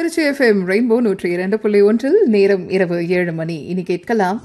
Trichy FM rainbow நூற்றி இரண்டு புள்ளி ஒன்றில் நேரம் இரவு ஏழு மணி இனி கேட்கலாம்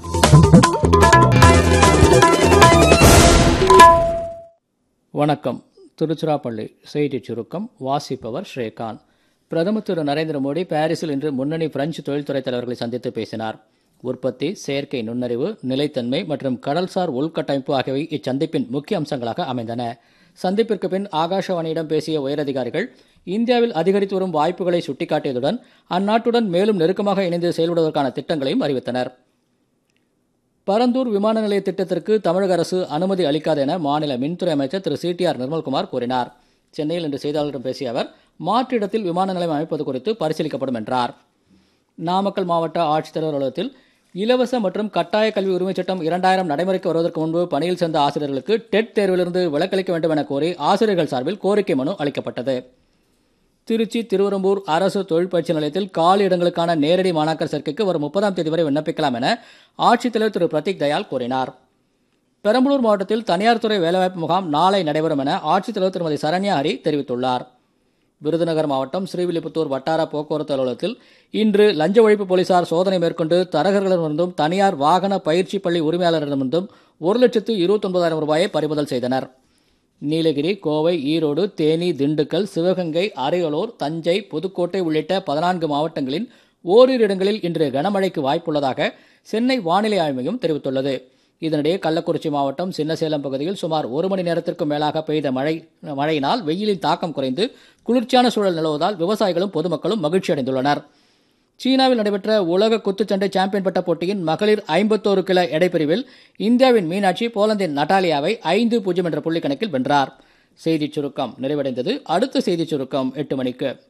வணக்கம் திருச்சிராப்பள்ளி செய்திச் சுருக்கம் வாசிப்பவர் ஸ்ரீகாந்த் பிரதமர் திரு நரேந்திர மோடி பாரிஸில் இன்று முன்னணி பிரெஞ்சு தொழில்துறை தலைவர்களை சந்தித்து பேசினார் உற்பத்தி செயற்கை நுண்ணறிவு நிலைத்தன்மை மற்றும் கடல்சார் உள்கட்டமைப்பு ஆகியவை இச்சந்திப்பின் முக்கிய அம்சங்களாக அமைந்தன சந்திப்பிற்கு பின் ஆகாஷவாணியிடம் பேசிய உயரதிகாரிகள் இந்தியாவில் அதிகரித்து வரும் வாய்ப்புகளை சுட்டிக்காட்டியதுடன் அந்நாட்டுடன் மேலும் நெருக்கமாக இணைந்து செயல்படுவதற்கான திட்டங்களையும் அறிவித்தனர் பரந்தூர் விமான நிலைய திட்டத்திற்கு தமிழக அரசு அனுமதி அளிக்காது என மாநில மின்துறை அமைச்சர் திரு சி டி ஆர் நிர்மல்குமார் கூறினார் சென்னையில் இன்று செய்தியாளர்களிடம் பேசிய அவர் மாற்று இடத்தில் விமான நிலையம் அமைப்பது குறித்து பரிசீலிக்கப்படும் என்றார் நாமக்கல் மாவட்ட ஆட்சித்தலைவர் அலுவலகத்தில் இலவச மற்றும் கட்டாய கல்வி உரிமைச் சட்டம் இரண்டாயிரம் நடைமுறைக்கு வருவதற்கு முன்பு பணியில் சேர்ந்த ஆசிரியர்களுக்கு டெட் தேர்விலிருந்து விலக்களிக்க வேண்டும் என கோரி ஆசிரியர்கள் சார்பில் கோரிக்கை மனு அளிக்கப்பட்டது திருச்சி திருவரம்பூர் அரசு தொழில் பயிற்சி நிலையத்தில் காலி இடங்களுக்கான நேரடி மாணாக்கர் சேர்க்கைக்கு வரும் முப்பதாம் தேதி வரை விண்ணப்பிக்கலாம் என ஆட்சித்தலைவர் திரு பிரதீக் தயாள் கூறினார் பெரம்பலூர் மாவட்டத்தில் தனியார் துறை வேலைவாய்ப்பு முகாம் நாளை நடைபெறும் என ஆட்சித்தலைவர் திருமதி சரண்யா ஹரி தெரிவித்துள்ளார் விருதுநகர் மாவட்டம் ஸ்ரீவில்லிபுத்தூர் வட்டார போக்குவரத்து அலுவலகத்தில் இன்று லஞ்ச ஒழிப்பு போலீசார் சோதனை மேற்கொண்டு தரகர்களிடமிருந்தும் தனியார் வாகன பயிற்சி பள்ளி உரிமையாளரிடமிருந்தும் ஒரு லட்சத்து இருபத்தொன்பதாயிரம் ரூபாயை பறிமுதல் செய்தனர் நீலகிரி கோவை ஈரோடு தேனி திண்டுக்கல் சிவகங்கை அரியலூர் தஞ்சை புதுக்கோட்டை உள்ளிட்ட பதினான்கு மாவட்டங்களின் ஓரிரு இடங்களில் இன்று கனமழைக்கு வாய்ப்புள்ளதாக சென்னை வானிலை ஆய்வு மையம் தெரிவித்துள்ளது இதனிடையே கள்ளக்குறிச்சி மாவட்டம் சின்னசேலம் பகுதியில் சுமார் ஒரு மணி நேரத்திற்கும் மேலாக பெய்த மழை மழையினால் வெயிலின் தாக்கம் குறைந்து குளிர்ச்சியான சூழல் நிலவுவதால் விவசாயிகளும் பொதுமக்களும் மகிழ்ச்சி அடைந்துள்ளனர் சீனாவில் நடைபெற்ற உலக குத்துச்சண்டை சாம்பியன் பட்ட போட்டியின் மகளிர் ஐம்பத்தோரு கிலோ எடைப்பிரிவில் இந்தியாவின் மீனாட்சி போலந்தின் நட்டாலியாவை ஐந்து பூஜ்ஜியம் என்ற புள்ளி கணக்கில் வென்றார் செய்திச் சுருக்கம் நிறைவடைந்தது அடுத்த செய்திச் சுருக்கம் எட்டு மணிக்கு